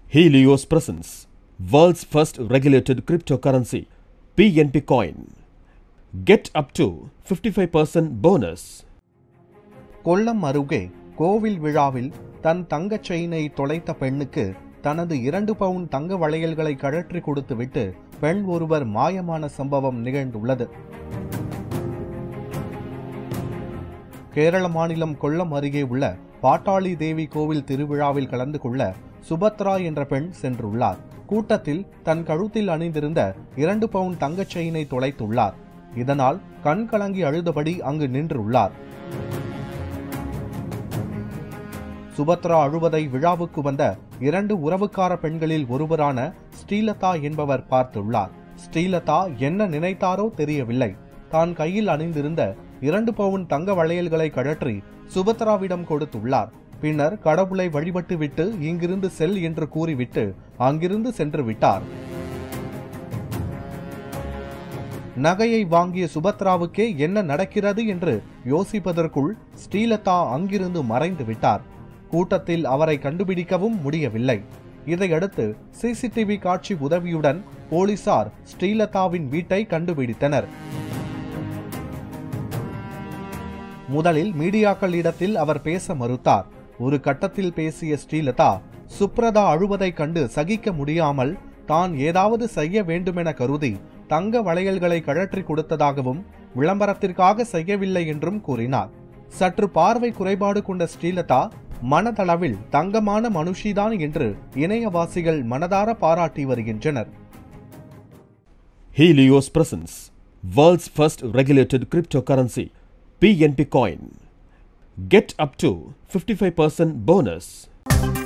Helios presents world's first regulated cryptocurrency, PNP Coin. Get up to 55% bonus. Kollam அருகே கோவில் விழாவில் தன் தங்கச் செயினை தொலைத்த பெண்ணுக்கு தனது இரண்டு பவுன் தங்க வளையல்களை கழற்றி கொடுத்துவிட்டு பெண் ஒருவர் மாயமான சம்பவம் நிகழ்ந்துள்ளது கேரள மாநிலம் கொல்லம் அருகே உள்ள பாட்டாளி தேவி கோவில் திருவிழாவில் கலந்து கொள்ள சுபத்ரா என்ற பெண் சென்றுள்ளார் கூட்டத்தில் தன் கழுத்தில் அணிந்திருந்த இரண்டு பவுன் தங்கச் செயினை தொலைத்துள்ளார் இதனால் கண் கலங்கி அழுதபடி அங்கு நின்றுள்ளார் சுபத்ரா அழுவதை விழாவுக்கு வந்த இரண்டு உறவுக்கார பெண்களில் ஒருவரான ஸ்ரீலதா என்பவர் பார்த்துள்ளார் ஸ்ரீலதா என்ன நினைத்தாரோ தெரியவில்லை தான் கையில் அணிந்திருந்த இரண்டு பவுன் தங்க வளையல்களை கழற்றி சுபத்ராவிடம் கொடுத்துள்ளார் பின்னர் கடவுளை வழிபட்டு விட்டு இங்கிருந்து செல் என்று கூறிவிட்டு அங்கிருந்து சென்று விட்டார் நகையை வாங்கிய சுபத்ராவுக்கே என்ன நடக்கிறது என்று யோசிப்பதற்குள் ஸ்ரீலதா அங்கிருந்து மறைந்து விட்டார் கூட்டத்தில் அவரை கண்டுபிடிக்கவும் முடியவில்லை இதையடுத்து சிசிடிவி காட்சி உதவியுடன் போலீசார் ஸ்ரீலதாவின் வீட்டை கண்டுபிடித்தனர் முதலில் மீடியாக்களிடத்தில் அவர் பேச மறுத்தார் ஒரு கட்டத்தில் பேசிய ஸ்ரீலதா சுப்ரதா அழுவதைக் கண்டு சகிக்க முடியாமல் தான் ஏதாவது செய்ய வேண்டுமென கருதி தங்க வளையல்களை கழற்றி கொடுத்ததாகவும் விளம்பரத்திற்காக செய்யவில்லை என்றும் கூறினார் சற்று பார்வை குறைபாடு கொண்ட ஸ்ரீலதா மனதளவில் தங்கமான மனுஷிதான் என்று இணையவாசிகள் மனதார பாராட்டி வருகின்றனர் Helios presents world's first regulated cryptocurrency, PNP Coin. Get up to 55% bonus.